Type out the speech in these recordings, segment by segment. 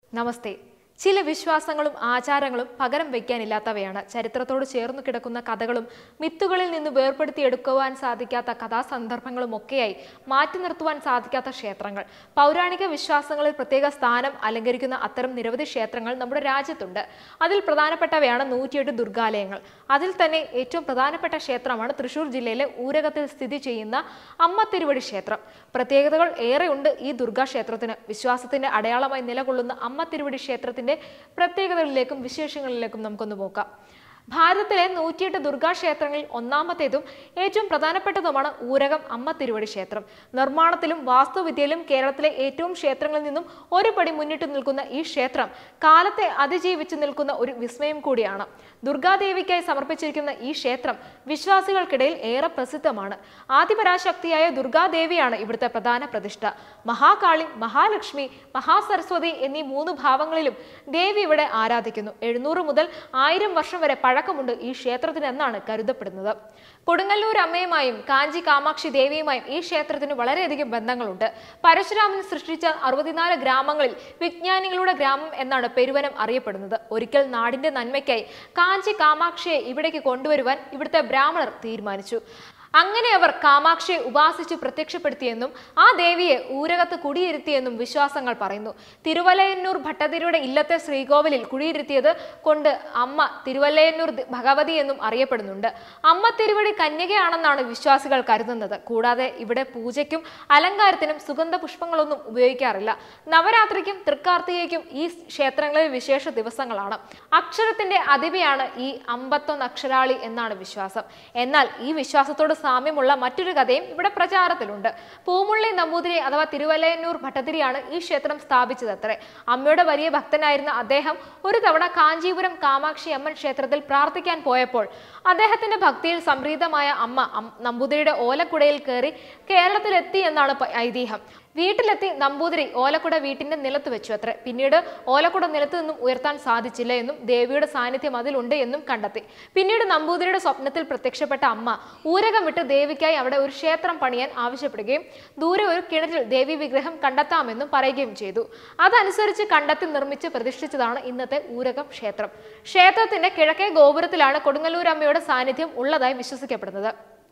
നമസ്തേ ചില വിശ്വാസങ്ങളും ആചാരങ്ങളും പകരം വയ്ക്കാനില്ലാത്തവയാണ് ചരിത്രത്തോട് ചേർന്നു കിടക്കുന്ന കഥകളും മിത്തുകളിൽ നിന്ന് വേർപെടുത്തിയെടുക്കുവാൻ സാധിക്കാത്ത കഥാസന്ദർഭങ്ങളും ഒക്കെയായി മാറ്റി നിർത്തുവാൻ സാധിക്കാത്ത ക്ഷേത്രങ്ങൾ പൗരാണിക വിശ്വാസങ്ങളിൽ പ്രത്യേക സ്ഥാനം അലങ്കരിക്കുന്ന അത്തരം നിരവധി ക്ഷേത്രങ്ങൾ നമ്മുടെ രാജ്യത്തുണ്ട് അതിൽ പ്രധാനപ്പെട്ടവയാണ് നൂറ്റിയെട്ട് ദുർഗാലയങ്ങൾ അതിൽ തന്നെ ഏറ്റവും പ്രധാനപ്പെട്ട ക്ഷേത്രമാണ് തൃശൂർ ജില്ലയിലെ ഊരകത്തിൽ സ്ഥിതി ചെയ്യുന്ന അമ്മ തിരുവടി ക്ഷേത്രം പ്രത്യേകതകൾ ഏറെയുണ്ട് ഈ ദുർഗാ ക്ഷേത്രത്തിന് വിശ്വാസത്തിന്റെ അടയാളമായി നിലകൊള്ളുന്ന അമ്മ തിരുവടി ക്ഷേത്രത്തിന്റെ പ്രത്യേകതകളിലേക്കും വിശേഷങ്ങളിലേക്കും നമുക്കൊന്ന് നോക്കാം ഭാരതത്തിലെ നൂറ്റിയെട്ട് ദുർഗാ ക്ഷേത്രങ്ങളിൽ ഒന്നാമത്തേതും ഏറ്റവും പ്രധാനപ്പെട്ടതുമാണ് ഊരകം അമ്മ തിരുവടി ക്ഷേത്രം നിർമ്മാണത്തിലും വാസ്തുവിദ്യയിലും കേരളത്തിലെ ഏറ്റവും ക്ഷേത്രങ്ങളിൽ നിന്നും ഒരു പടി മുന്നിട്ട് നിൽക്കുന്ന ഈ ക്ഷേത്രം കാലത്തെ അതിജീവിച്ച് നിൽക്കുന്ന ഒരു വിസ്മയം കൂടിയാണ് ദുർഗാദേവിക്കായി സമർപ്പിച്ചിരിക്കുന്ന ഈ ക്ഷേത്രം വിശ്വാസികൾക്കിടയിൽ ഏറെ പ്രസിദ്ധമാണ് ആദിപരാശക്തിയായ ദുർഗാദേവിയാണ് ഇവിടുത്തെ പ്രധാന പ്രതിഷ്ഠ മഹാകാളി മഹാലക്ഷ്മി മഹാസരസ്വതി എന്നീ മൂന്ന് ഭാവങ്ങളിലും ദേവി ഇവിടെ ആരാധിക്കുന്നു എഴുന്നൂറ് മുതൽ ആയിരം വർഷം വരെ പഴക്കമുണ്ട് ഈ ക്ഷേത്രത്തിന് എന്നാണ് കരുതപ്പെടുന്നത് കൊടുങ്ങല്ലൂർ അമ്മയുമായും കാഞ്ചി കാമാക്ഷി ദേവിയുമായും ഈ ക്ഷേത്രത്തിന് വളരെയധികം ബന്ധങ്ങളുണ്ട് പരശുരാമൻ സൃഷ്ടിച്ച അറുപത്തിനാല് ഗ്രാമങ്ങളിൽ വിജ്ഞാനികളുടെ ഗ്രാമം എന്നാണ് പെരുവനം അറിയപ്പെടുന്നത് ഒരിക്കൽ നാടിന്റെ നന്മയ്ക്കായി കാഞ്ചി കാമാക്ഷിയെ ഇവിടേക്ക് കൊണ്ടുവരുവാൻ ഇവിടുത്തെ ബ്രാഹ്മണർ തീരുമാനിച്ചു അങ്ങനെ അവർ കാമാക്ഷിയെ ഉപാസിച്ച് പ്രത്യക്ഷപ്പെടുത്തിയെന്നും ആ ദേവിയെ ഊരകത്ത് കുടിയിരുത്തിയെന്നും വിശ്വാസങ്ങൾ പറയുന്നു തിരുവലയന്നൂർ ഭട്ടതിരിയുടെ ഇല്ലത്തെ ശ്രീകോവിലിൽ കുടിയിരുത്തിയത് കൊണ്ട് അമ്മ തിരുവല്ലയന്നൂർ ദ- ഭഗവതി എന്നും അറിയപ്പെടുന്നുണ്ട് അമ്മ തിരുവടി കന്യകയാണെന്നാണ് വിശ്വാസികൾ കരുതുന്നത് കൂടാതെ ഇവിടെ പൂജയ്ക്കും അലങ്കാരത്തിനും സുഗന്ധ പുഷ്പങ്ങളൊന്നും ഉപയോഗിക്കാറില്ല നവരാത്രിക്കും തൃക്കാർത്തികയ്ക്കും ഈ ക്ഷേത്രങ്ങളിൽ വിശേഷ ദിവസങ്ങളാണ് അക്ഷരത്തിന്റെ അതിഥിയാണ് ഈ അമ്പത്തൊന്ന് അക്ഷരാളി എന്നാണ് വിശ്വാസം എന്നാൽ ഈ വിശ്വാസത്തോട് സാമ്യമുള്ള മറ്റൊരു കഥയും ഇവിടെ പ്രചാരത്തിലുണ്ട് പൂമുള്ളി നമ്പൂതിരി അഥവാ തിരുവല്ലയന്നൂർ ഭട്ടതിരിയാണ് ഈ ക്ഷേത്രം സ്ഥാപിച്ചതത്രേ അമ്മയുടെ വലിയ ഭക്തനായിരുന്ന അദ്ദേഹം ഒരു തവണ കാഞ്ചീപുരം കാമാക്ഷി അമ്മൻ ക്ഷേത്രത്തിൽ പ്രാർത്ഥിക്കാൻ പോയപ്പോൾ അദ്ദേഹത്തിന്റെ ഭക്തിയിൽ സംപ്രീതമായ അമ്മ അം- നമ്പൂതിരിയുടെ ഓലക്കുടയിൽ കയറി കേരളത്തിലെത്തി എന്നാണ് പ- ഐതിഹ്യം വീട്ടിലെത്തി നമ്പൂതിരി ഓലക്കുട വീട്ടിന്റെ നിലത്ത് വെച്ചു അത്രേ പിന്നീട് ഓലക്കുട നിലത്ത് നിന്നും ഉയർത്താൻ സാധിച്ചില്ല എന്നും ദേവിയുടെ സാന്നിധ്യം അതിലുണ്ട് എന്നും കണ്ടെത്തി പിന്നീട് നമ്പൂതിരിയുടെ സ്വപ്നത്തിൽ പ്രത്യക്ഷപ്പെട്ട അമ്മ ഊരകം വിട്ട് ദേവിക്കായി അവിടെ ഒരു ക്ഷേത്രം പണിയാൻ ആവശ്യപ്പെടുകയും ദൂരെ ഒരു കിണറ്റിൽ ദേവി വിഗ്രഹം കണ്ടെത്താമെന്നും പറയുകയും ചെയ്തു അതനുസരിച്ച് കണ്ടെത്തി നിർമ്മിച്ച് പ്രതിഷ്ഠിച്ചതാണ് ഇന്നത്തെ ഊരകം ക്ഷേത്രം ക്ഷേത്രത്തിന്റെ കിഴക്കേ ഗോപുരത്തിലാണ് കൊടുങ്ങല്ലൂർ അമ്മയുടെ സാന്നിധ്യം ഉള്ളതായി വിശ്വസിക്കപ്പെടുന്നത്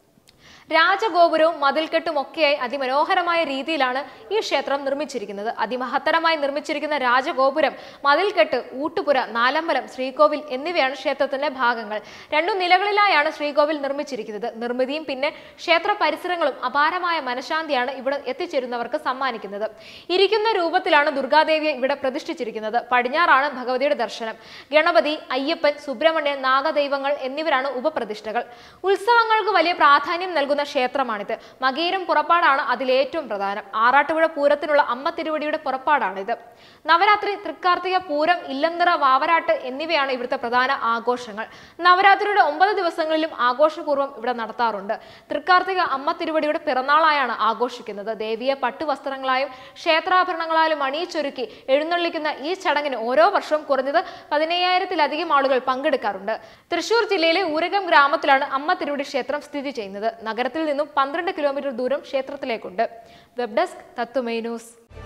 രാജഗോപുരവും മതിൽക്കെട്ടും ഒക്കെയായി അതിമനോഹരമായ രീതിയിലാണ് ഈ ക്ഷേത്രം നിർമ്മിച്ചിരിക്കുന്നത് അതിമഹത്തരമായി നിർമ്മിച്ചിരിക്കുന്ന രാജഗോപുരം മതിൽക്കെട്ട് ഊട്ടുപുര നാലമ്പലം ശ്രീകോവിൽ എന്നിവയാണ് ക്ഷേത്രത്തിന്റെ ഭാഗങ്ങൾ രണ്ടു നിലകളിലായാണ് ശ്രീകോവിൽ നിർമ്മിച്ചിരിക്കുന്നത് നിർമ്മിതിയും പിന്നെ ക്ഷേത്ര പരിസരങ്ങളും അപാരമായ മനഃശാന്തിയാണ് ഇവിടെ എത്തിച്ചേരുന്നവർക്ക് സമ്മാനിക്കുന്നത് ഇരിക്കുന്ന രൂപത്തിലാണ് ദുർഗാദേവിയെ ഇവിടെ പ്രതിഷ്ഠിച്ചിരിക്കുന്നത് പടിഞ്ഞാറാണ് ഭഗവതിയുടെ ദർശനം ഗണപതി അയ്യപ്പൻ സുബ്രഹ്മണ്യൻ നാഗദൈവങ്ങൾ എന്നിവരാണ് ഉപപ്രതിഷ്ഠകൾ ഉത്സവങ്ങൾക്ക് വലിയ പ്രാധാന്യം നൽകുന്ന ക്ഷേത്രമാണിത് മകീരം പുറപ്പാടാണ് അതിലേറ്റവും പ്രധാനം ആറാട്ടുപുഴ പൂരത്തിനുള്ള അമ്മ തിരുവടിയുടെ പുറപ്പാടാണിത് നവരാത്രി തൃക്കാർത്തിക പൂരം ഇല്ലന്തറ വാവരാട്ട് എന്നിവയാണ് ഇവിടുത്തെ പ്രധാന ആഘോഷങ്ങൾ നവരാത്രിയുടെ ഒമ്പത് ദിവസങ്ങളിലും ആഘോഷപൂർവ്വം ഇവിടെ നടത്താറുണ്ട് തൃക്കാർത്തിക അമ്മ തിരുവടിയുടെ പിറന്നാളായാണ് ആഘോഷിക്കുന്നത് ദേവിയെ പട്ടുവസ്ത്രങ്ങളായും ക്ഷേത്രാഭരണങ്ങളാലും അണിയിച്ചൊരുക്കി എഴുന്നള്ളിക്കുന്ന ഈ ചടങ്ങിന് ഓരോ വർഷവും കുറഞ്ഞത് പതിനയ്യായിരത്തിലധികം ആളുകൾ പങ്കെടുക്കാറുണ്ട് തൃശൂർ ജില്ലയിലെ ഊരകം ഗ്രാമത്തിലാണ് അമ്മ തിരുവടി ക്ഷേത്രം സ്ഥിതി ചെയ്യുന്നത് നഗരത്തിൽ നിന്നും പന്ത്രണ്ട് കിലോമീറ്റർ ദൂരം ക്ഷേത്രത്തിലേക്കുണ്ട് വെബ് ഡെസ്ക് തത്വമേ ന്യൂസ്